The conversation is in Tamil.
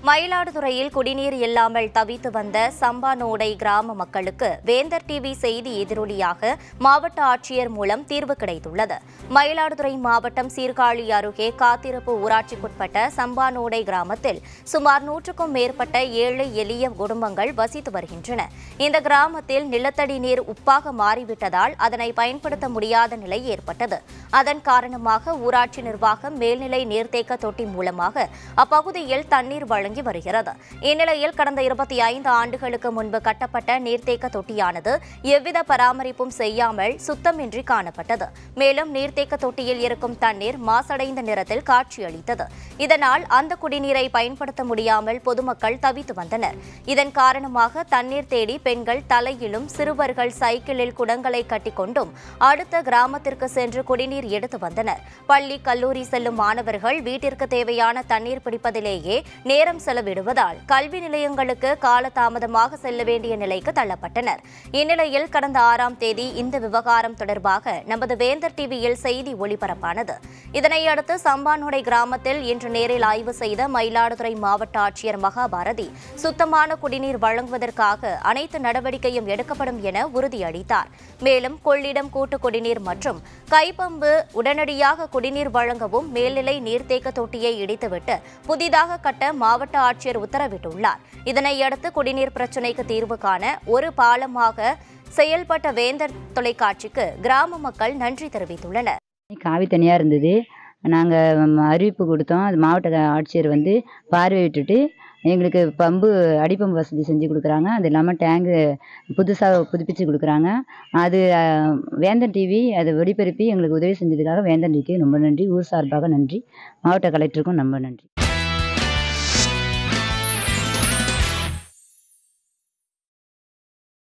மயிலாடுதுறையில் குடிநீர் இல்லாமல் தவித்து வந்த சம்பானோடை கிராம மக்களுக்கு வேந்தர் டிவி செய்தி எதிரொலியாக மாவட்ட ஆட்சியர் மூலம் தீர்வு கிடைத்துள்ளது மயிலாடுதுறை மாவட்டம் சீர்காழி அருகே காத்திருப்பு ஊராட்சிக்குட்பட்ட சம்பானோடை கிராமத்தில் சுமார் நூற்றுக்கும் மேற்பட்ட ஏழை எளிய குடும்பங்கள் வசித்து வருகின்றன இந்த கிராமத்தில் நிலத்தடி நீர் உப்பாக மாறிவிட்டதால் அதனை பயன்படுத்த முடியாத நிலை ஏற்பட்டது அதன் காரணமாக ஊராட்சி நிர்வாகம் மேல்நிலை நீர்த்தேக்க தொட்டி மூலமாக அப்பகுதியில் தண்ணீர் வழங்கி வருகிறது இந்நிலையில் கடந்த இருபத்தி ஐந்து ஆண்டுகளுக்கு முன்பு கட்டப்பட்ட நீர்த்தேக்க தொட்டியானது எவ்வித பராமரிப்பும் செய்யாமல் சுத்தமின்றி காணப்பட்டது மேலும் நீர்த்தேக்க தொட்டியில் இருக்கும் தண்ணீர் மாசடைந்த நிறத்தில் காட்சியளித்தது இதனால் அந்த குடிநீரை பயன்படுத்த முடியாமல் பொதுமக்கள் தவித்து வந்தனர் இதன் காரணமாக தண்ணீர் தேடி பெண்கள் தலையிலும் சிறுவர்கள் சைக்கிளில் குடங்களை கட்டிக்கொண்டும் அடுத்த கிராமத்திற்கு சென்று குடிநீர் எடுத்து வந்தனர் பள்ளி கல்லூரி செல்லும் மாணவர்கள் வீட்டிற்கு தேவையான தண்ணீர் பிடிப்பதிலேயே நேரம் செலவிடுவதால் கல்வி நிலையங்களுக்கு காலதாமதமாக செல்ல வேண்டிய நிலைக்கு தள்ளப்பட்டனர் இந்நிலையில் கடந்த ஆறாம் தேதி இந்த விவகாரம் தொடர்பாக நமது வேந்தர் டிவியில் செய்தி ஒளிபரப்பானது இதனையடுத்து சம்பானுடை கிராமத்தில் இன்று நேரில் ஆய்வு செய்த மயிலாடுதுறை மாவட்ட ஆட்சியர் மகாபாரதி சுத்தமான குடிநீர் வழங்குவதற்காக அனைத்து நடவடிக்கையும் எடுக்கப்படும் என உறுதியளித்தார் மேலும் கொள்ளிடம் கூட்டு குடிநீர் மற்றும் கைப்பம்பு உடனடியாக குடிநீர் வழங்கவும் மேல்நிலை நீர்த்தேக்க தொட்டியை இடித்துவிட்டு புதிதாக கட்ட மாவட்ட ஆட்சியர் உத்தரவிட்டுள்ளார் இதனையடுத்து குடிநீர் பிரச்சினைக்கு தீர்வு காண ஒரு பாலமாக செயல்பட்ட வேந்தர் தொலைக்காட்சிக்கு கிராம மக்கள் நன்றி தெரிவித்துள்ளனர் காவி தனியாக இருந்தது நாங்கள் அறிவிப்பு கொடுத்தோம் அது மாவட்ட ஆட்சியர் வந்து பார்வையிட்டுட்டு எங்களுக்கு பம்பு அடிப்பம்பு வசதி செஞ்சு கொடுக்குறாங்க அது இல்லாமல் டேங்கு புதுசாக புதுப்பிச்சு கொடுக்குறாங்க அது அஹ், வேந்தன் டிவி அதை ஒளிபரப்பி எங்களுக்கு உதவி செஞ்சதுக்காக வேந்தன் டிவிக்கு ரொம்ப நன்றி ஊர் சார்பாக நன்றி மாவட்ட கலெக்டருக்கும் ரொம்ப நன்றி